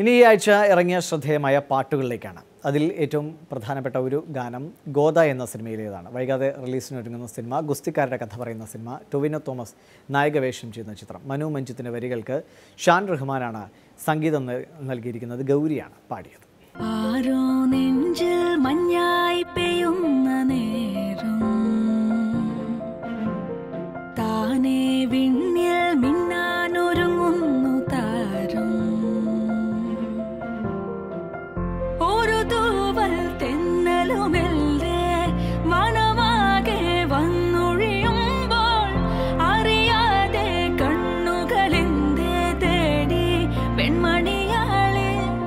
ഇനി ഈ ആഴ്ച ഇറങ്ങിയ ശ്രദ്ധേയമായ പാട്ടുകളിലേക്കാണ് അതിൽ ഏറ്റവും പ്രധാനപ്പെട്ട ഒരു ഗാനം ഗോദ എന്ന സിനിമയിലേതാണ് വൈകാതെ റിലീസിനൊരുങ്ങുന്ന സിനിമ ഗുസ്തിക്കാരുടെ കഥ പറയുന്ന സിനിമ ടൊവിനോ തോമസ് നായകവേഷം ചെയ്യുന്ന ചിത്രം മനു മഞ്ജിത്തിൻ്റെ വരികൾക്ക് ഷാൻ റഹ്മാനാണ് സംഗീതം നൽ- നൽകിയിരിക്കുന്നത് ഗൗരിയാണ് പാടിയത് ആരോ നെഞ്ചിൽ മഞ്ഞായി പെയ്യുന്ന നേരം താനേ വിണ്ണിൽ മിന്നാനൊരുങ്ങുന്നു താരം ഒരു തൂവൽ തെന്നലുമെല്ലേ മനമാകെ വന്നൊഴിയുമ്പോൾ അറിയാതെ കണ്ണുകളെന്തേ തേടി പെൺമണിയാളെ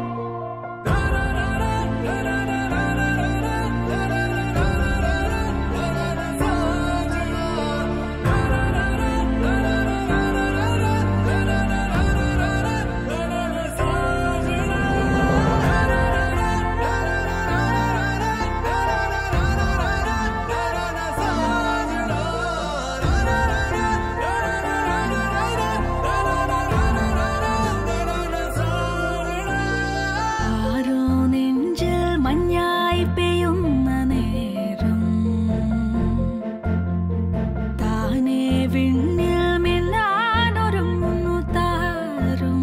ആരോ നെഞ്ചിൽ മഞ്ഞായി പെയ്യുന്ന നേരം താനേ വിണ്ണിൽ മിന്നാനൊരുങ്ങുന്നു താരം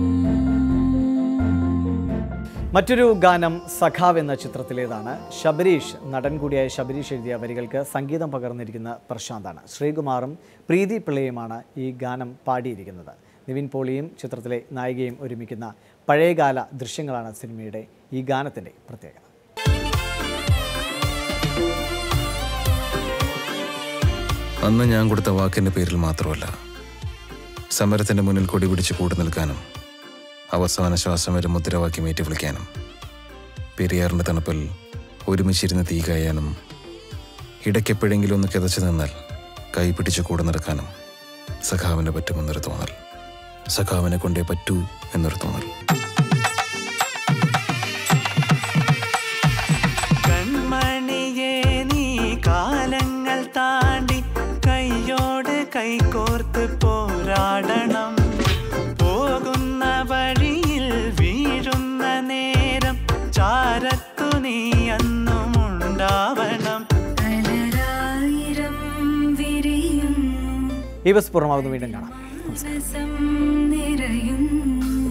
മറ്റൊരു ഗാനം സഖാവ് എന്ന ചിത്രത്തിലേതാണ് ശബരീഷ് നടൻ കൂടിയായ ശബരീഷ് എഴുതിയ വരികൾക്ക് സംഗീതം പകർന്നിരിക്കുന്ന പ്രശാന്താണ് ശ്രീകുമാറും പ്രീതി പിള്ളയുമാണ് ഈ ഗാനം പാടിയിരിക്കുന്നത് നിവിൻ പോളിയും ചിത്രത്തിലെ നായികയും ഒരുമിക്കുന്ന പഴയകാല ദൃശ്യങ്ങളാണ് സിനിമയുടെ ഈ ഗാനത്തിൻ്റെ പ്രത്യേകത അന്ന് ഞാൻ കൊടുത്ത വാക്കിന്റെ പേരിൽ മാത്രമല്ല സമരത്തിന്റെ മുന്നിൽ കൊടി പിടിച്ച് കൂടെ നിൽക്കാനും അവസാന ശ്വാസം വരെ മുദ്രാവാക്യം ഏറ്റി വിളിക്കാനും പെരിയാറിന്റെ തണുപ്പിൽ ഒരുമിച്ചിരുന്ന് തീ കായാനും ഇടയ്ക്കെപ്പോഴെങ്കിലും ഒന്ന് കിതച്ചു നിന്നാൽ കൈ പിടിച്ച് കൂടെ നടക്കാനും സഖാവിന് പറ്റുമെന്നൊരു തോന്നൽ സഖാവിനെ കൊണ്ടേ പറ്റൂ എന്നൊരു തോന്നൽ കൺമണിയേ നീ കാലങ്ങൾ താണ്ടി കൈയോട് കൈകോർത്ത് പോരാടണം പോകുന്ന വഴിയിൽ വീഴുന്ന നേരം ചാരത്തു നീ അന്നും ഉണ്ടാവണം അലരായിരം വിരിയുന്നു ഈ ബസ് പൂർണ്ണമാകുന്നു വീണ്ടും കാണാം രസം നിറയുന്നു